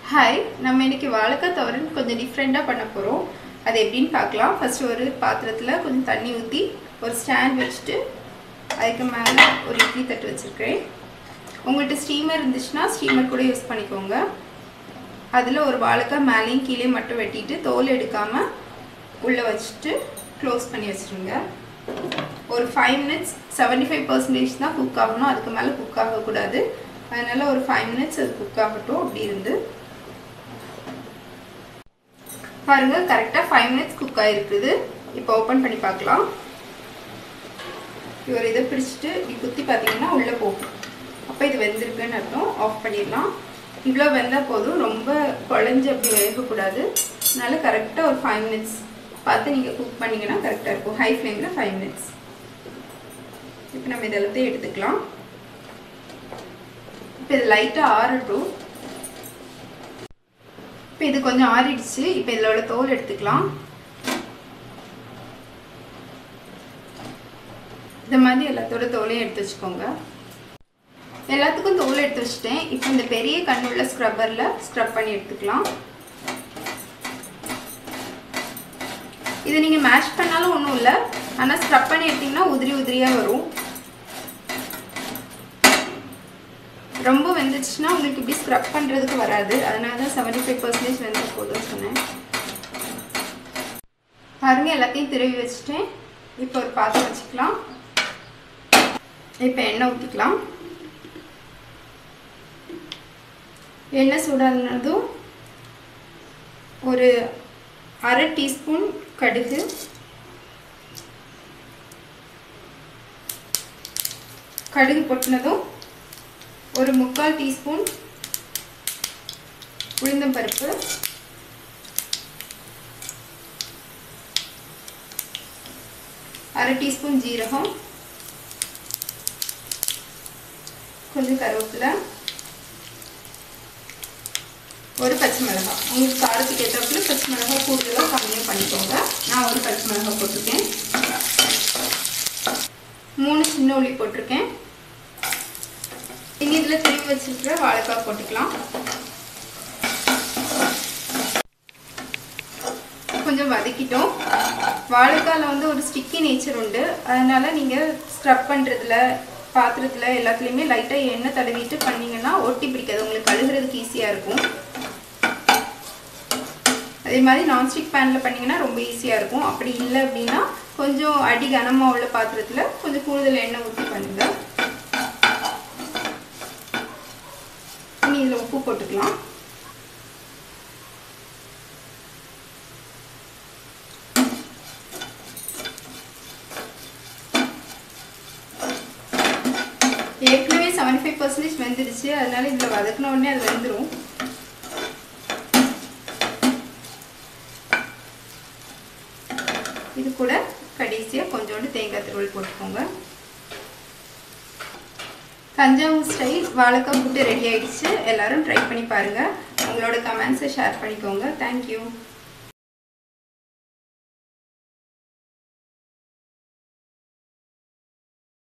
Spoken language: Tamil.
ஹாய் நம்ம இன்னைக்கு வாழைக்காய் தவறன் கொஞ்சம் டிஃப்ரெண்ட்டாக பண்ண போகிறோம் அது எப்படின்னு பார்க்கலாம் ஃபர்ஸ்ட் ஒரு பாத்திரத்தில் கொஞ்சம் தண்ணி ஊற்றி ஒரு ஸ்டாண்ட் வச்சுட்டு அதுக்கு மேலே ஒரு இட்லி தட்டு வச்சுருக்கிறேன் உங்கள்கிட்ட ஸ்டீமர் இருந்துச்சுன்னா ஸ்டீமர் கூட யூஸ் பண்ணிக்கோங்க அதில் ஒரு வாழைக்காய் மேலேயும் கீழே மட்டும் வெட்டிட்டு தோல் எடுக்காமல் உள்ளே வச்சுட்டு க்ளோஸ் பண்ணி வச்சுருங்க ஒரு five minutes seventy five percentage தான் குக் ஆகணும் அதுக்கு மேலே குக் ஆகக்கூடாது அதனால் ஒரு ஃபைவ் மினிட்ஸ் அது குக் ஆகட்டும் அப்படி இருந்து பாருங்கள் கரெக்டாக ஃபைவ் மினிட்ஸ் குக் ஆகிருக்குது இப்போ ஓப்பன் பண்ணி பார்க்கலாம் ஒரு இதை பிடிச்சிட்டு இப்படி குத்தி பார்த்தீங்கன்னா உள்ளே போகும் அப்போ இது வெந்திருக்குன்னு அர்த்தம் ஆஃப் பண்ணிடலாம் இவ்வளோ வெந்தால் போதும் ரொம்ப குழஞ்சி அப்படி வேகக்கூடாது அதனால கரெக்டாக ஒரு ஃபைவ் மினிட்ஸ் பார்த்து நீங்கள் குக் பண்ணிங்கன்னா கரெக்டாக இருக்கும் ஹை ஃப்ளேமில் ஃபைவ் மினிட்ஸ் இப்போ நம்ம இதெல்லாத்தையும் எடுத்துக்கலாம் இப்போ இது லைட்டாக ஆறட்டும் இப்போ இது கொஞ்சம் ஆறிடுச்சு இப்போ இதில் உள்ள தோல் எடுத்துக்கலாம் இந்த மாதிரி எல்லாத்தோட தோலையும் எடுத்து வச்சுக்கோங்க எல்லாத்துக்கும் தோல் எடுத்து வச்சுட்டேன் இப்போ இந்த பெரிய கண்ணுள்ள ஸ்க்ரப்பரில் ஸ்க்ரப் பண்ணி எடுத்துக்கலாம் இது நீங்கள் மேஷ் பண்ணாலும் ஒன்றும் இல்லை ஆனால் ஸ்க்ரப் பண்ணி எடுத்திங்கன்னா உதிரி உதிரியாக வரும் ரொம்ப வெந்துச்சுன்னா உங்களுக்கு இப்படி ஸ்க்ரப் பண்ணுறதுக்கு வராது அதனால தான் செவன்டி ஃபைவ் பர்சன்டேஜ் வெந்த போதும் சொன்னேன் பாருங்க எல்லாத்தையும் திருவி வச்சுட்டேன் இப்போ ஒரு பாத்திரம் வச்சுக்கலாம் இப்போ எண்ணெய் ஊற்றிக்கலாம் எண்ணெய் சூடானதும் ஒரு அரை டீஸ்பூன் கடுகு கடுகு பொட்டினதும் ஒரு முக்கால் டீஸ்பூன் உளுந்தம்பருப்பு அரை டீஸ்பூன் ஜீரகம் கொஞ்சம் கருவேப்பிலை ஒரு பச்சை மிளகாய் உங்களுக்கு காரத்துக்கு ஏற்றப்பல பச்சை மிளகாய் கூடுதலாக கம்மியாக பண்ணிக்கோங்க நான் ஒரு பச்சை மிளகாய் போட்டிருக்கேன் மூணு சின்ன உள்ளி போட்டிருக்கேன் இனி இதில் திரும்பி வச்சுருக்கிற வாழைக்காய் போட்டுக்கலாம் கொஞ்சம் வதக்கிட்டோம் வாழைக்காயில் வந்து ஒரு ஸ்டிக்கி நேச்சர் உண்டு அதனால் நீங்கள் ஸ்க்ரப் பண்ணுறதுல பாத்திரத்தில் எல்லாத்துலேயுமே லைட்டாக எண்ணெய் தடவிட்டு பண்ணிங்கன்னா ஒட்டி பிடிக்காது உங்களுக்கு கழுகுறதுக்கு ஈஸியாக இருக்கும் அதே மாதிரி நான்ஸ்டிக் பேனில் பண்ணிங்கன்னா ரொம்ப ஈஸியாக இருக்கும் அப்படி இல்லை அப்படின்னா கொஞ்சம் அடி கனமாக உள்ள பாத்திரத்தில் கொஞ்சம் கூடுதல் எண்ணெய் ஊற்றி பண்ணுங்கள் இனி இதில் உப்பு போட்டுக்கலாம் ஏற்கனவே செவன்டி ஃபைவ் பர்சன்டேஜ் வெந்துருச்சு அதனால இதில் வதக்கின உடனே அது வெந்துடும் இது கூட கடைசியாக கொஞ்சோண்டு தேங்காய் திருவள் போட்டுக்கோங்க தஞ்சாவூர் ஸ்டைல் வாழைக்காய் புட்டு ரெடி ஆயிடுச்சு எல்லாரும் ட்ரை பண்ணி பாருங்கள் உங்களோட கமெண்ட்ஸை ஷேர் பண்ணிக்கோங்க தேங்க்யூ